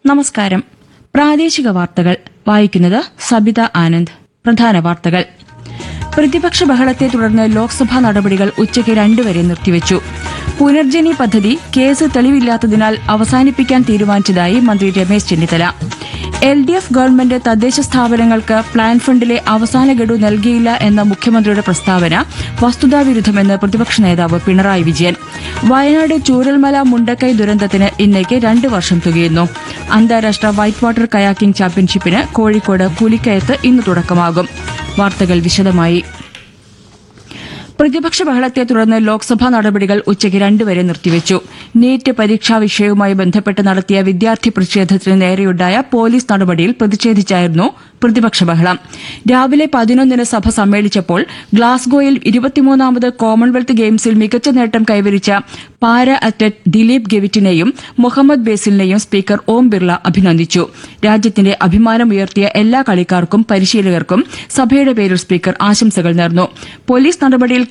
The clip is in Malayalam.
നമസ്കാരം പ്രാദേശിക വാർത്തകൾ വായിക്കുന്നത് സബിത ആനന്ദ് പ്രധാന വാർത്തകൾ പ്രതിപക്ഷ ബഹളത്തെ തുടർന്ന് ലോക്സഭാ നടപടികൾ ഉച്ചയ്ക്ക് രണ്ടുവരെ നിർത്തിവച്ചു പുനർജനി പദ്ധതി കേസ് തെളിവില്ലാത്തതിനാൽ അവസാനിപ്പിക്കാൻ തീരുമാനിച്ചതായി മന്ത്രി Ramesh Chennithala L D F government തദ്ദേശ സ്ഥാപനങ്ങൾക്ക് പ്ലാൻ ഫണ്ടിലെ അവസാന ഗഡു നൽകിയില്ല എന്ന മുഖ്യമന്ത്രിയുടെ പ്രസ്താവന വസ്തുതാവിരുദ്ധമെന്ന് പ്രതിപക്ഷ നേതാവ് പിണറായി വിജയൻ വയനാട് ചൂരൽമല മുണ്ടക്കൈ ദുരന്തത്തിന് ഇന്നേക്ക് രണ്ട് വർഷം തികയുന്നു അന്താരാഷ്ട്ര വൈറ്റ് വാട്ടർ കയാക്കിംഗ് ചാമ്പ്യൻഷിപ്പിന് കോഴിക്കോട് പുലിക്കയത്ത് ഇന്ന് തുടക്കമാകും വാർത്തകൾ വിശദമായി പ്രതിപക്ഷ ബഹളത്തെ തുടർന്ന് ലോക്സഭാ നടപടികൾ ഉച്ചയ്ക്ക് രണ്ടുവരെ നിർത്തിവച്ചു നീറ്റ് പരീക്ഷാ വിഷയവുമായി ബന്ധപ്പെട്ട് നടത്തിയ വിദ്യാർത്ഥി പ്രതിഷേധത്തിന് നേരെയുണ്ടായ പോലീസ് നടപടിയിൽ പ്രതിഷേധിച്ചായിരുന്നു പ്രതിപക്ഷ ബഹളം രാവിലെ പതിനൊന്നിന് സഭ സമ്മേളിച്ചപ്പോൾ ഗ്ലാസ്ഗോയിൽ ഇരുപത്തിമൂന്നാമത് കോമൺവെൽത്ത് ഗെയിംസിൽ മികച്ച നേട്ടം കൈവരിച്ച പാരാ അത്ലറ്റ് ദിലീപ് ഗെവിറ്റിനെയും മുഹമ്മദ് ബേസിലിനെയും സ്പീക്കർ ഓം ബിർള അഭിനന്ദിച്ചു രാജ്യത്തിന്റെ അഭിമാനമുയർത്തിയ എല്ലാ കളിക്കാർക്കും പരിശീലകർക്കും സഭയുടെ പേരിൽ സ്പീക്കർ ആശംസകൾ നേർന്നു പോലീസ് നടപടിയിൽ